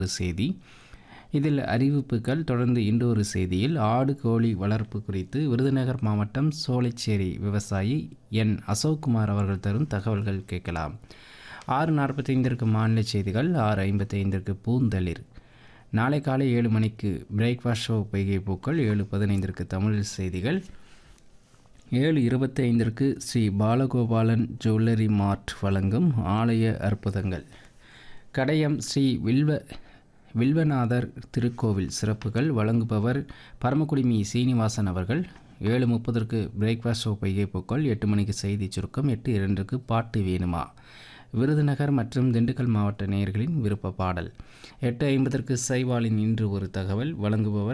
ஒரு செய்தி இதில் அறிவிப்புகள் தொடர்ந்து இன்றொரு செய்தியில் ஆடு கோழி வளர்ப்பு குறித்து விருதுநகர் மாவட்டம் சோலைச்சேரி விவசாயி என் அசோக்குமார் அவர்கள் தரும் தகவல்கள் கேட்கலாம் ஆறு நாற்பத்தைந்திற்கு மாநில செய்திகள் ஆறு ஐம்பத்தைந்திற்கு பூந்தளிர் நாளை காலை ஏழு மணிக்கு பிரேக்ஃபாஸ்ட் ஷோ பொய்கை பூக்கள் ஏழு பதினைந்திற்கு தமிழ் செய்திகள் ஏழு இருபத்தி ஐந்திற்கு ஸ்ரீ பாலகோபாலன் ஜுவல்லரி மார்ட் வழங்கும் ஆலய அற்புதங்கள் கடையம் ஸ்ரீ வில்வ வில்வநாதர் திருக்கோவில் சிறப்புகள் வழங்குபவர் பரமக்குடிமி சீனிவாசன் அவர்கள் ஏழு முப்பதற்கு பிரேக்ஃபாஸ்ட் ஷோ பொய்கை பூக்கள் எட்டு மணிக்கு செய்தி சுருக்கம் எட்டு இரண்டுக்கு பாட்டு வேணுமா விருதுநகர் மற்றும் திண்டுக்கல் மாவட்ட நேயர்களின் விருப்ப பாடல் எட்டு ஐம்பதற்கு சைவாலின் இன்று ஒரு தகவல் வழங்குபவர்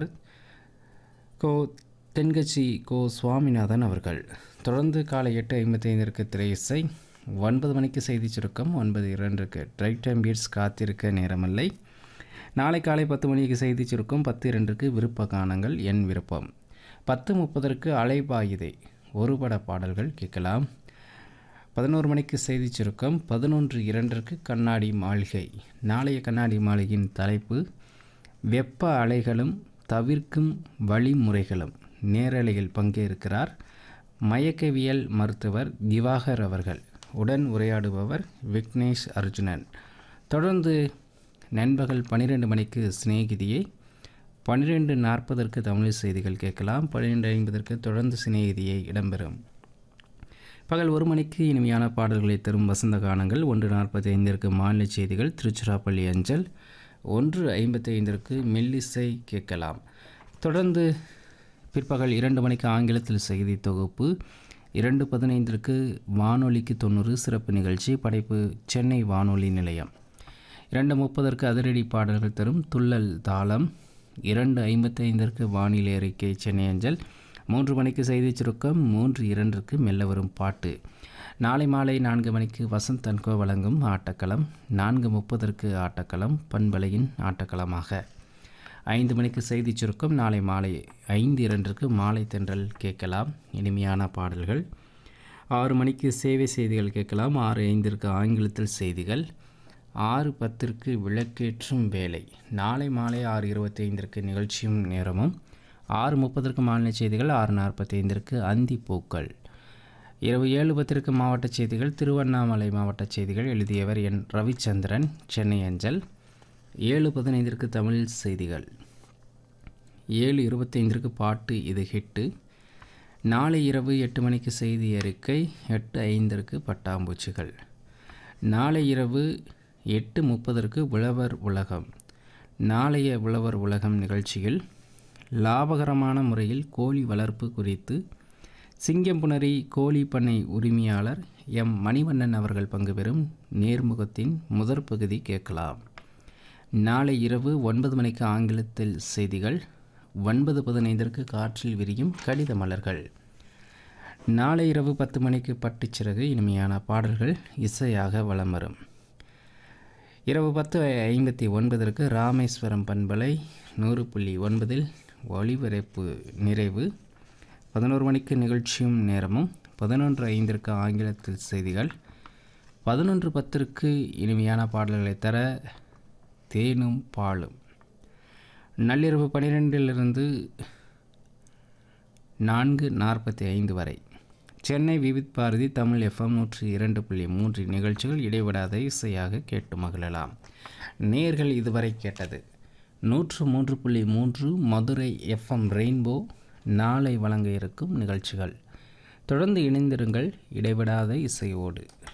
கோ தென்கட்சி கோ சுவாமிநாதன் அவர்கள் தொடர்ந்து காலை எட்டு ஐம்பத்தைந்திற்கு திரை இசை ஒன்பது மணிக்கு செய்தி சுருக்கம் ஒன்பது இரண்டுக்கு ட்ரைவ் டைம் பீட்ஸ் காத்திருக்க நேரமில்லை நாளை காலை பத்து மணிக்கு செய்தி சுருக்கம் பத்து இரண்டுக்கு விருப்ப கானங்கள் என் விருப்பம் பத்து முப்பதற்கு அலைபாயுதே ஒரு பட பாடல்கள் கேட்கலாம் பதினோரு மணிக்கு செய்தி சுருக்கம் பதினொன்று இரண்டிற்கு கண்ணாடி மாளிகை நாளைய கண்ணாடி மாளிகையின் தலைப்பு வெப்ப அலைகளும் தவிர்க்கும் வழிமுறைகளும் நேரலையில் பங்கேற்கிறார் மயக்கவியல் மருத்துவர் திவாகர் அவர்கள் உடன் உரையாடுபவர் விக்னேஷ் அர்ஜுனன் தொடர்ந்து நண்பகல் பன்னிரெண்டு மணிக்கு சிநேகிதியை பன்னிரெண்டு நாற்பதற்கு தமிழ் செய்திகள் கேட்கலாம் பன்னிரெண்டு ஐம்பதற்கு தொடர்ந்து சிநேகிதியை இடம்பெறும் பகல் ஒரு மணிக்கு இனிமையான பாடல்களை தரும் வசந்த கானங்கள் ஒன்று நாற்பத்தி ஐந்திற்கு மாநில செய்திகள் திருச்சிராப்பள்ளி அஞ்சல் ஒன்று ஐம்பத்தி ஐந்திற்கு மெல்லிசை கேட்கலாம் தொடர்ந்து பிற்பகல் இரண்டு மணிக்கு ஆங்கிலத்தில் செய்தி தொகுப்பு இரண்டு பதினைந்திற்கு வானொலிக்கு தொண்ணூறு சிறப்பு நிகழ்ச்சி படைப்பு சென்னை வானொலி நிலையம் இரண்டு முப்பதற்கு அதிரடி பாடல்கள் தரும் துள்ளல் தாளம் இரண்டு ஐம்பத்தைந்திற்கு வானிலை அறிக்கை சென்னை அஞ்சல் மூன்று மணிக்கு செய்தி சுருக்கம் மூன்று இரண்டிற்கு மெல்ல வரும் பாட்டு நாளை மாலை நான்கு மணிக்கு வசந்த் தன்கோ வழங்கும் ஆட்டக்களம் நான்கு முப்பதற்கு ஆட்டக்களம் பண்பலையின் ஆட்டக்களமாக ஐந்து மணிக்கு செய்தி சுருக்கம் நாளை மாலை ஐந்து இரண்டிற்கு மாலை தென்றல் கேட்கலாம் இனிமையான பாடல்கள் ஆறு மணிக்கு சேவை செய்திகள் கேட்கலாம் ஆறு ஐந்திற்கு ஆங்கிலத்தில் செய்திகள் ஆறு பத்திற்கு விளக்கேற்றும் வேலை நாளை மாலை ஆறு இருபத்தி ஐந்திற்கு நிகழ்ச்சியும் நேரமும் ஆறு முப்பதற்கு மாநில செய்திகள் ஆறு நாற்பத்தி ஐந்திற்கு அந்தி பூக்கள் இரவு ஏழு பத்திற்கு மாவட்ட செய்திகள் திருவண்ணாமலை மாவட்ட செய்திகள் எழுதியவர் என் ரவிச்சந்திரன் சென்னை அஞ்சல் ஏழு பதினைந்திற்கு தமிழ் செய்திகள் ஏழு இருபத்தைந்திற்கு பாட்டு இது ஹிட்டு நாளை இரவு எட்டு மணிக்கு செய்தி அறிக்கை எட்டு ஐந்திற்கு பட்டாம்பூச்சிகள் நாளை இரவு எட்டு முப்பதற்கு உழவர் உலகம் நாளைய உழவர் உலகம் நிகழ்ச்சியில் லாபகரமான முறையில் கோழி வளர்ப்பு குறித்து சிங்கம்புணரி கோழி பண்ணை உரிமையாளர் எம் மணிவண்ணன் அவர்கள் பங்கு பெறும் நேர்முகத்தின் முதற் பகுதி கேட்கலாம் நாளை இரவு ஒன்பது மணிக்கு ஆங்கிலத்தில் செய்திகள் ஒன்பது பதினைந்திற்கு காற்றில் விரியும் கடித மலர்கள் நாளை இரவு பத்து மணிக்கு பட்டுச்சிறகு இனிமையான பாடல்கள் இசையாக வலம் வரும் இரவு பத்து ஐம்பத்தி ஒன்பதற்கு ராமேஸ்வரம் பண்பலை நூறு புள்ளி ஒன்பதில் ஒளிபரப்பு நிறைவு பதினோரு மணிக்கு நிகழ்ச்சியும் நேரமும் பதினொன்று ஐந்திற்கு ஆங்கிலத்தில் செய்திகள் பதினொன்று பத்திற்கு இனிமையான பாடல்களை தர தேனும் பாலும் நள்ளிரவு பன்னிரெண்டிலிருந்து நான்கு நாற்பத்தி ஐந்து வரை சென்னை விவித் பாரதி தமிழ் எஃப்எம் நூற்றி இரண்டு புள்ளி மூன்று நிகழ்ச்சிகள் இடைவிடாத இசையாக கேட்டு மகிழலாம் நேர்கள் இதுவரை கேட்டது நூற்று மூன்று புள்ளி மூன்று மதுரை எஃப்எம் ரெயின்போ நாளை வழங்க இருக்கும் நிகழ்ச்சிகள் தொடர்ந்து இணைந்திருங்கள் இடைவிடாத இசையோடு